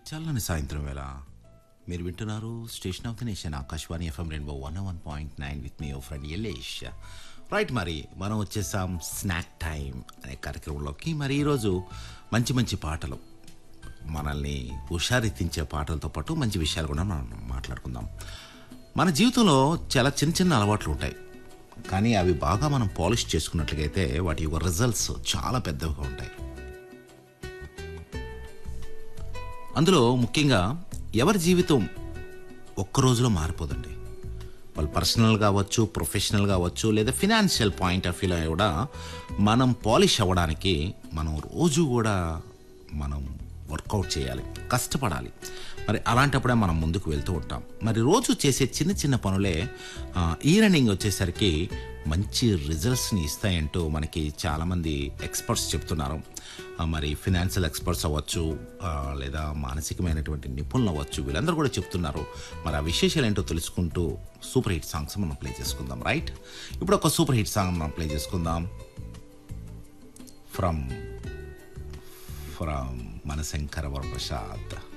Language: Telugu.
చల్లని సాయంత్రం వేళ మీరు వింటున్నారు station of the nation Akashvani FM rainbow one one point nine with మీ ఫ్రెండ్ యలేష్ రైట్ మరి మనం వచ్చేసాం స్నాక్ టైం అనే కార్యక్రమంలోకి మరి ఈరోజు మంచి మంచి పాటలు మనల్ని హుషారెత్తించే పాటలతో పాటు మంచి విషయాలు కూడా మనం మాట్లాడుకుందాం మన జీవితంలో చాలా చిన్న చిన్న అలవాట్లు ఉంటాయి కానీ అవి బాగా మనం పాలిష్ చేసుకున్నట్లయితే వాటి యొక్క రిజల్ట్స్ చాలా పెద్దవిగా ఉంటాయి అందులో ముఖ్యంగా ఎవరి జీవితం ఒక్క రోజులో మారిపోదండి వాళ్ళు పర్సనల్ కావచ్చు ప్రొఫెషనల్ కావచ్చు లేదా ఫినాన్షియల్ పాయింట్ ఆఫ్ వ్యూలో కూడా మనం పాలిష్ అవ్వడానికి మనం రోజు కూడా మనం వర్కౌట్ చేయాలి కష్టపడాలి మరి అలాంటప్పుడే మనం ముందుకు వెళ్తూ ఉంటాం మరి రోజు చేసే చిన్న చిన్న పనులే ఆ, ఈ రన్నింగ్ వచ్చేసరికి మంచి రిజల్ట్స్ని ఇస్తాయంటూ మనకి చాలామంది ఎక్స్పర్ట్స్ చెప్తున్నారు ఆ, మరి ఫినాన్షియల్ ఎక్స్పర్ట్స్ అవ్వచ్చు ఆ, లేదా మానసికమైనటువంటి నిపుణులు అవ్వచ్చు వీళ్ళందరూ కూడా చెప్తున్నారు మరి ఆ విశేషాలు ఏంటో తెలుసుకుంటూ సూపర్ హిట్ సాంగ్స్ మనం ప్లే చేసుకుందాం రైట్ ఇప్పుడు ఒక సూపర్ హిట్ సాంగ్ మనం ప్లే చేసుకుందాం ఫ్రమ్ ఫ్రమ్ మనశంకర వరప్రసాద్